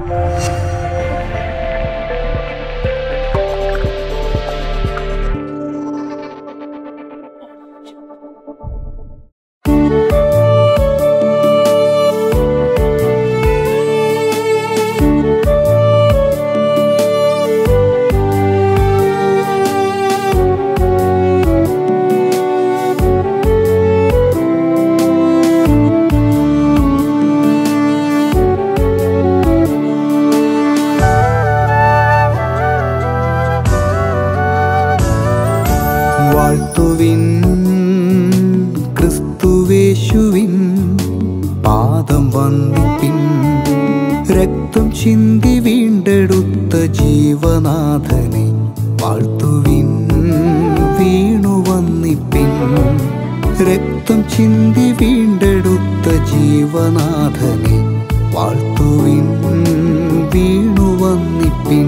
വാഴ്ത്തുവിൻ ക്രിസ്തുവേശുവിൻ പാദം വന്നിപ്പിൻ രക്തം ചിന്തി വീണ്ടെടുത്ത ജീവനാഥനെ വാഴ്ത്തുവിൻ വീണു വന്നിപ്പിൻ രക്തം ചിന്തി വീണ്ടെടുത്ത ജീവനാഥനെ വാഴ്ത്തുവിൻ വീണു വന്നിപ്പിൻ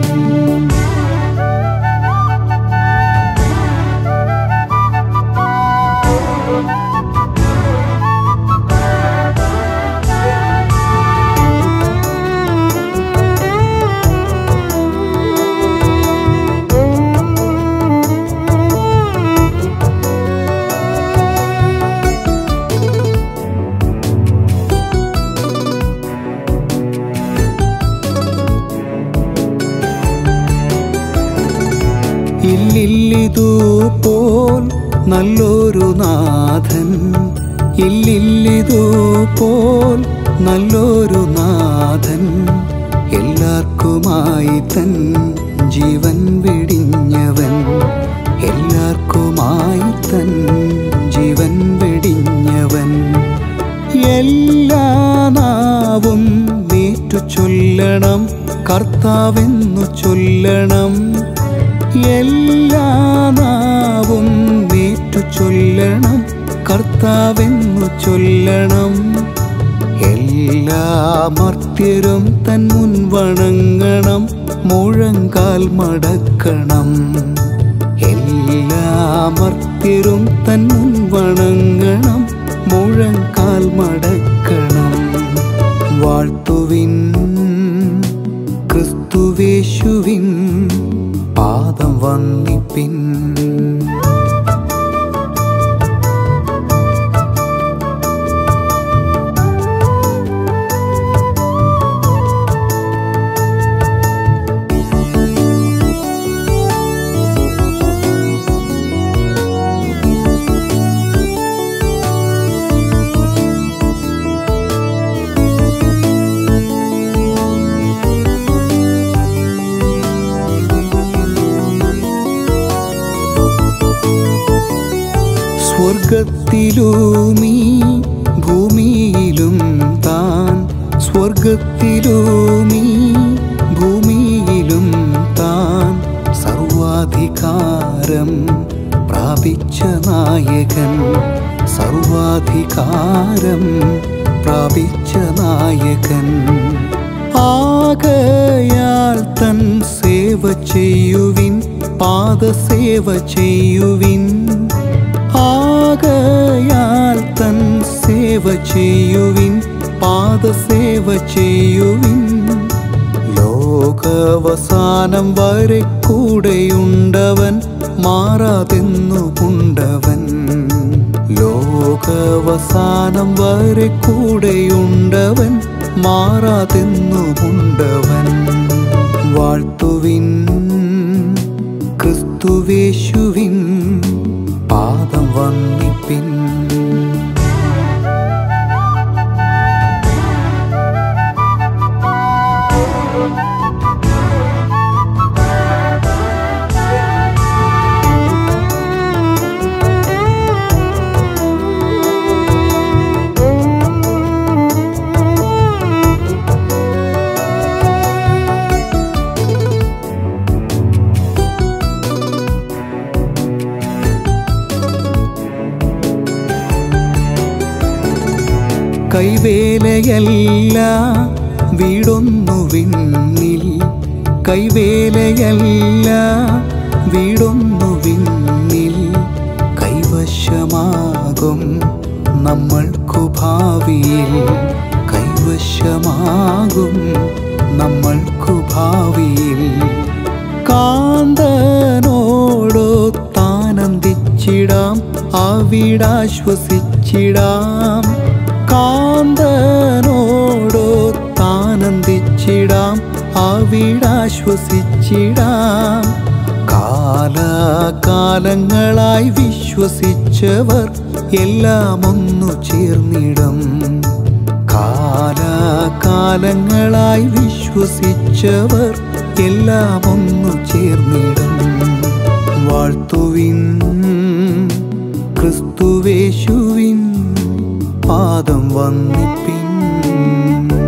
ഇല്ലില്ലിതു പോൽ നല്ലൊരു നാഥൻ ഇല്ലില്ലിതു പോൽ നല്ലൊരു നാഥൻ എല്ലാവർക്കുമായി തൻ ജീവൻ വെടിഞ്ഞവൻ എല്ലാവർക്കുമായി തൻ ജീവൻ വെടിഞ്ഞവൻ എല്ലാ നാവും നേറ്റു ചൊല്ലണം കർത്താവെന്നു ചൊല്ലണം എല്ലാ നാവും നേറ്റു ചൊല്ലണം കർത്താവെന്നു ചൊല്ലണം എല്ലാ മർത്യരും തൻ മുൻവണങ്ങണം മുഴങ്കാൽ മടക്കണം എല്ലാ മർത്യരും തൻ മുൻവണങ്ങണം മുഴങ്കാൽ മടക്കണം വാഴ്ത്തുവിൻ ക്രിസ്തുവേശുവിൻ പാദം വന്നിപ്പിൻ സ്വർഗത്തിലുമീ ഭൂമിയിലും താൻ സ്വർഗത്തിലുമീ ഭൂമിയിലും താൻ സർവാധികാരം പ്രാപിച്ച നായകൻ സർവാധികാരം പ്രാപിച്ച നായകൻ ആകയാൽ തൻ സേവ ചെയ്യുവിൻ പാദസേവ ചെയ്യുവിൻ ആകയാൽ തൻ സേവ ചെയ്യുവിൻ പാദസേവ ചെയ്യുവിൻ ലോകവസാനം വരെ കൂടെയുണ്ടവൻ മാറാതെന്നു കൊണ്ടവൻ ലോകവസാനം വരെ കൂടെയുണ്ടവൻ മാറാതെന്നു കൊണ്ടവൻ വാഴ്ത്തുവിൻ ക്രിസ്തുവേശുവിൻ പാദം വന്നിപ്പിൻ കൈവേലയല്ല വീടൊന്നു വിണ്ണിൽ കൈവേലയല്ല വീടൊന്നു വിണ്ണിൽ കൈവശമാകും നമ്മൾക്കു ഭാവിയിൽ കൈവശമാകും നമ്മൾക്കു ഭാവിയിൽ കാന്തനോടോ താനന്ദിച്ചിടാം അവിടാശ്വസിച്ചിടാം കാന്തനോടോ താനന്ദിച്ചിടാം അവിടാശ്വസിച്ചിടാം കാലാകാലങ്ങളായി വിശ്വസിച്ചവർ എല്ലാം ഒന്നു ചേർന്നിടം കാലാകാലങ്ങളായി വിശ്വസിച്ചവർ എല്ലാം ഒന്നു ചേർന്നിടം വാഴ്ത്തുവിൻ ക്രിസ്തുവേശുവിൻ പാദം വന്നിപ്പിൻ